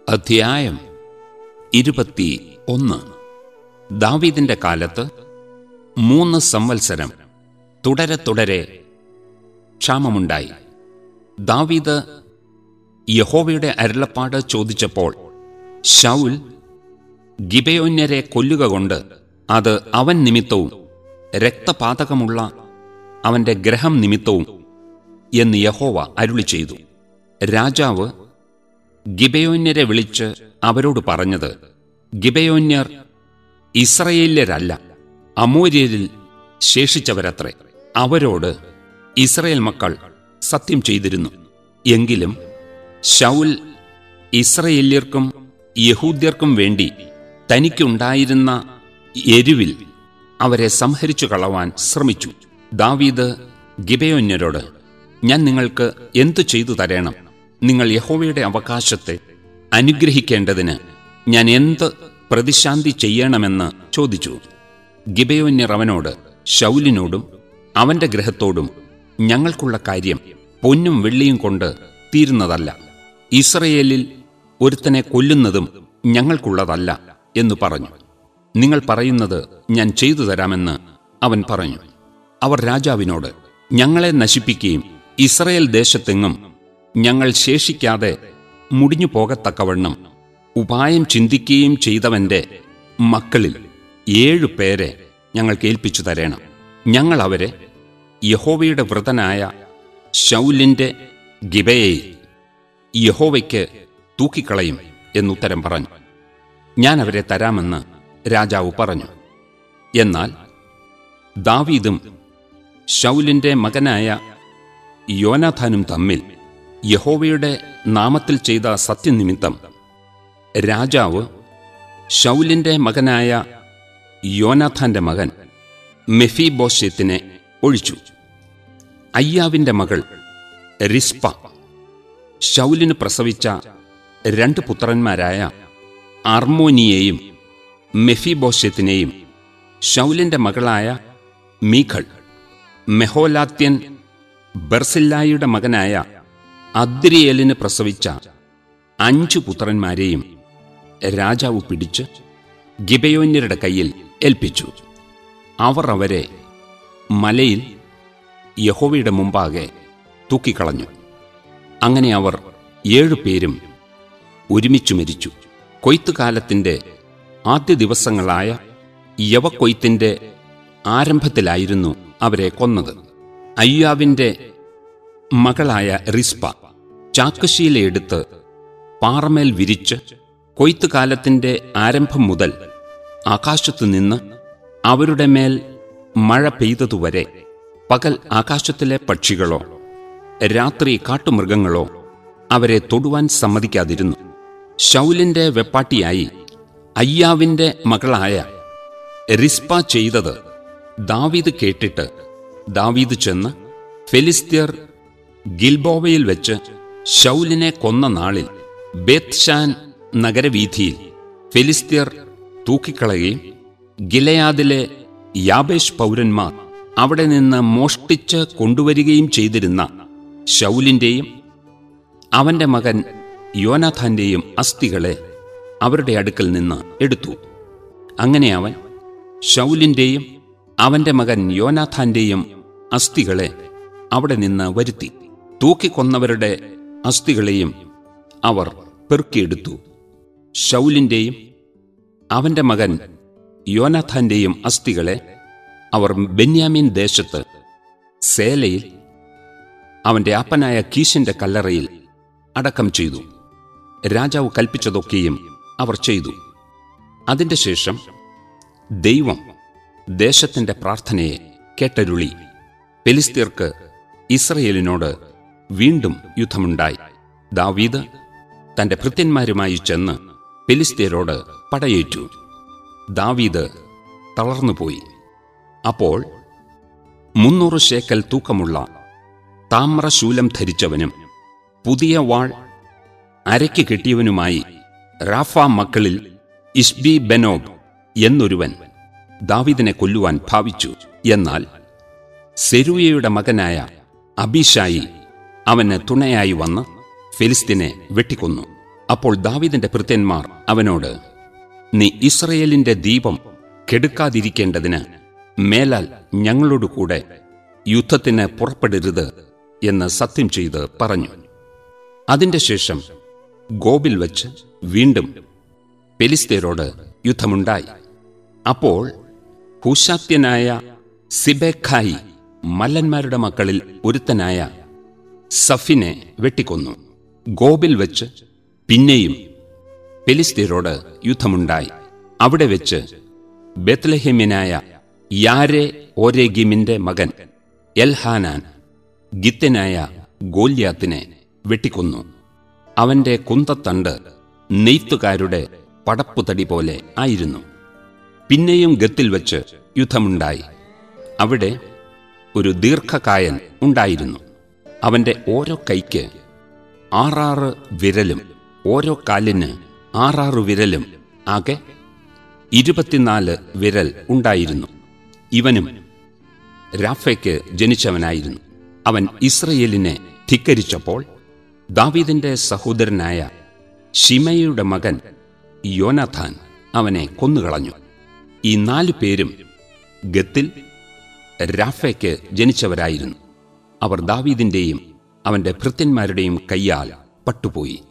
അധ്യായം ഇരുപത്തി ഒന്ന് ദാവീദിന്റെ കാലത്ത് മൂന്ന് സംവത്സരം തുടരെ തുടരെ ക്ഷാമമുണ്ടായി ദാവീദ് യഹോവയുടെ അരുളപ്പാട് ചോദിച്ചപ്പോൾ ശൗൽ ഗിബയോന്യരെ കൊല്ലുക കൊണ്ട് അത് അവൻ നിമിത്തവും രക്തപാതകമുള്ള അവന്റെ ഗ്രഹം നിമിത്തവും എന്ന് യഹോവ അരുളി ചെയ്തു രാജാവ് ഗിബയോന്യരെ വിളിച്ച് അവരോട് പറഞ്ഞത് ഗിബയോന്യർ ഇസ്രയേല്യരല്ല അമൂര്യരിൽ ശേഷിച്ചവരത്രേ അവരോട് ഇസ്രയേൽ മക്കൾ സത്യം ചെയ്തിരുന്നു എങ്കിലും ശൗൽ ഇസ്രയേല്യർക്കും യഹൂദ്യർക്കും വേണ്ടി തനിക്കുണ്ടായിരുന്ന എരിവിൽ അവരെ സംഹരിച്ചു കളവാൻ ശ്രമിച്ചു ദാവീദ് ഗിബയോന്യരോട് ഞാൻ നിങ്ങൾക്ക് എന്തു ചെയ്തു തരേണം നിങ്ങൾ യഹോവയുടെ അവകാശത്തെ അനുഗ്രഹിക്കേണ്ടതിന് ഞാൻ എന്ത് പ്രതിശാന്തി ചെയ്യണമെന്ന് ചോദിച്ചു ഗിബയോന്യർ അവനോട് ശൗലിനോടും അവന്റെ ഗ്രഹത്തോടും ഞങ്ങൾക്കുള്ള കാര്യം പൊന്നും വെള്ളിയും കൊണ്ട് തീരുന്നതല്ല ഇസ്രയേലിൽ ഒരുത്തനെ കൊല്ലുന്നതും ഞങ്ങൾക്കുള്ളതല്ല എന്ന് പറഞ്ഞു നിങ്ങൾ പറയുന്നത് ഞാൻ ചെയ്തു തരാമെന്ന് അവൻ പറഞ്ഞു അവർ രാജാവിനോട് ഞങ്ങളെ നശിപ്പിക്കുകയും ഇസ്രയേൽ ദേശത്തെങ്ങും ഞങ്ങൾ ശേഷിക്കാതെ മുടിഞ്ഞു പോകത്തക്കവണ്ണം ഉപായം ചിന്തിക്കുകയും ചെയ്തവന്റെ മക്കളിൽ ഏഴു പേരെ ഞങ്ങൾക്ക് ഏൽപ്പിച്ചു തരേണം ഞങ്ങൾ അവരെ യഹോവയുടെ വ്രതനായ ശൗലിന്റെ ഗിബയയിൽ യഹോവയ്ക്ക് തൂക്കിക്കളയും എന്നുത്തരം പറഞ്ഞു ഞാൻ അവരെ തരാമെന്ന് രാജാവ് പറഞ്ഞു എന്നാൽ ദാവീദും ശൗലിന്റെ മകനായ യോനാഥാനും തമ്മിൽ യഹോവയുടെ നാമത്തിൽ ചെയ്ത സത്യനിമിത്തം രാജാവ് ശൗലിന്റെ മകനായ യോനാഥാന്റെ മകൻ മെഫിബോഷ്യത്തിനെ ഒഴിച്ചു അയ്യാവിന്റെ മകൾ റിസ്പ ശൗലിന് പ്രസവിച്ച രണ്ട് പുത്രന്മാരായ അർമോനിയെയും മെഫിബോഷ്യത്തിനെയും ശൗലിന്റെ മകളായ മീഖൾ മെഹോലാത്യൻ ബർസില്ലായുടെ മകനായ അദ്രിയേലിന് പ്രസവിച്ച അഞ്ചു പുത്രന്മാരെയും രാജാവ് പിടിച്ച് ഗിബയോന്യരുടെ കയ്യിൽ ഏൽപ്പിച്ചു അവർ അവരെ മലയിൽ യഹോവയുടെ മുമ്പാകെ തൂക്കിക്കളഞ്ഞു അങ്ങനെ അവർ ഏഴുപേരും ഒരുമിച്ചു മരിച്ചു കൊയ്ത്തുകാലത്തിന്റെ ആദ്യ ദിവസങ്ങളായ യവക്കൊയ്ത്തിന്റെ ആരംഭത്തിലായിരുന്നു അവരെ കൊന്നത് അയ്യാവിന്റെ മകളായ റിസ്പ ചാക്കുശീലയെടുത്ത് പാറമേൽ വിരിച്ച് കൊയ്ത്തുകാലത്തിന്റെ ആരംഭം മുതൽ ആകാശത്തു നിന്ന് അവരുടെ മേൽ മഴ പെയ്തതുവരെ പകൽ ആകാശത്തിലെ പക്ഷികളോ രാത്രി കാട്ടുമൃഗങ്ങളോ അവരെ തൊടുവാൻ സമ്മതിക്കാതിരുന്നു ശൗലിന്റെ വെപ്പാട്ടിയായി അയ്യാവിന്റെ മകളായ റിസ്പ ചെയ്തത് ദാവീദ് കേട്ടിട്ട് ദാവീദ് ചെന്ന് ഫെലിസ്ത്യർ ഗിൽബോവയിൽ വെച്ച് ശൗലിനെ കൊന്ന നാളിൽ ബേത്ഷാൻ നഗരവീഥിയിൽ ഫെലിസ്ത്യർ തൂക്കിക്കളയുകയും ഗിലയാദിലെ യാബേഷ് പൗരന്മാർ അവിടെ നിന്ന് മോഷ്ടിച്ച് കൊണ്ടുവരികയും ചെയ്തിരുന്ന ശൗലിന്റെയും അവന്റെ മകൻ യോനാഥാന്റെയും അസ്ഥികളെ അവരുടെ അടുക്കൽ നിന്ന് എടുത്തു അങ്ങനെ അവൻ ശൗലിന്റെയും അവന്റെ മകൻ യോനാഥാന്റെയും അസ്ഥികളെ അവിടെ നിന്ന് വരുത്തി തൂക്കിക്കൊന്നവരുടെ അസ്ഥികളെയും അവർ പെറുക്കിയെടുത്തു ശൗലിന്റെയും അവന്റെ മകൻ യോനാഥാന്റെയും അസ്ഥികളെ അവർ ബെന്യാമീൻ ദേശത്ത് സേലയിൽ അവന്റെ അപ്പനായ കീശിന്റെ കല്ലറയിൽ അടക്കം ചെയ്തു രാജാവ് കൽപ്പിച്ചതൊക്കെയും അവർ ചെയ്തു അതിന്റെ ശേഷം ദൈവം ദേശത്തിന്റെ പ്രാർത്ഥനയെ കേട്ടരുളി പെലിസ്തീർക്ക് ഇസ്രയേലിനോട് വീണ്ടും യുദ്ധമുണ്ടായി ദാവീദ് തന്റെ ഭൃത്യന്മാരുമായി ചെന്ന് പെലിസ്തീരോട് പടയേറ്റു ദാവീദ് തളർന്നുപോയി അപ്പോൾ മുന്നൂറ് ശേക്കൽ തൂക്കമുള്ള താമ്രശൂലം ധരിച്ചവനും പുതിയ വാൾ അരയ്ക്ക് കെട്ടിയവനുമായി റാഫ മക്കളിൽ ഇഷ്ബി ബെനോബ് എന്നൊരുവൻ ദാവീദിനെ കൊല്ലുവാൻ ഭാവിച്ചു എന്നാൽ സെരൂയയുടെ മകനായ അബീഷായി അവന് തുണയായി വന്ന് ഫെലിസ്തീനെ വെട്ടിക്കൊന്നു അപ്പോൾ ദാവീദിന്റെ ഭൃത്യന്മാർ അവനോട് നീ ഇസ്രയേലിന്റെ ദീപം കെടുക്കാതിരിക്കേണ്ടതിന് മേലാൽ ഞങ്ങളോടു കൂടെ യുദ്ധത്തിന് പുറപ്പെടരുത് എന്ന് സത്യം ചെയ്ത് പറഞ്ഞു അതിന്റെ ശേഷം ഗോബിൽ വച്ച് വീണ്ടും പെലിസ്തേരോട് യുദ്ധമുണ്ടായി അപ്പോൾ ഹൂശാത്യനായ സിബെഖായി മല്ലന്മാരുടെ മക്കളിൽ ഒരുത്തനായ സഫിനെ വെട്ടിക്കൊന്നു ഗോബിൽ വെച്ച് പിന്നെയും പെലിസ്തീരോട് യുദ്ധമുണ്ടായി അവിടെ വെച്ച് ബെത്ലഹേമ്യനായ യാരെ ഓരേഗിമിന്റെ മകൻ എൽഹാനാൻ ഗിത്തനായ ഗോല്യാത്തിനെ വെട്ടിക്കൊന്നു അവന്റെ കുന്തത്തണ്ട് നെയ്ത്തുകാരുടെ പടപ്പുതടി പോലെ ആയിരുന്നു പിന്നെയും ഗത്തിൽ വെച്ച് യുദ്ധമുണ്ടായി അവിടെ ഒരു ദീർഘകായൻ ഉണ്ടായിരുന്നു അവന്റെ ഓരോ കൈക്ക് ആറാറ് വിരലും ഓരോ കാലിന് ആറാറ് വിരലും ആകെ ഇരുപത്തിനാല് വിരൽ ഉണ്ടായിരുന്നു ഇവനും രാഫയ്ക്ക് ജനിച്ചവനായിരുന്നു അവൻ ഇസ്രയേലിനെ ധിക്കരിച്ചപ്പോൾ ദാവീദിന്റെ സഹോദരനായ ഷിമയുടെ മകൻ യോനാഥാൻ അവനെ കൊന്നുകളഞ്ഞു ഈ നാലു പേരും ഗത്തിൽ രാഫയ്ക്ക് ജനിച്ചവരായിരുന്നു അവർ ദാവീദിന്റെയും അവന്റെ ഭൃത്യന്മാരുടെയും കയ്യാൽ പട്ടുപോയി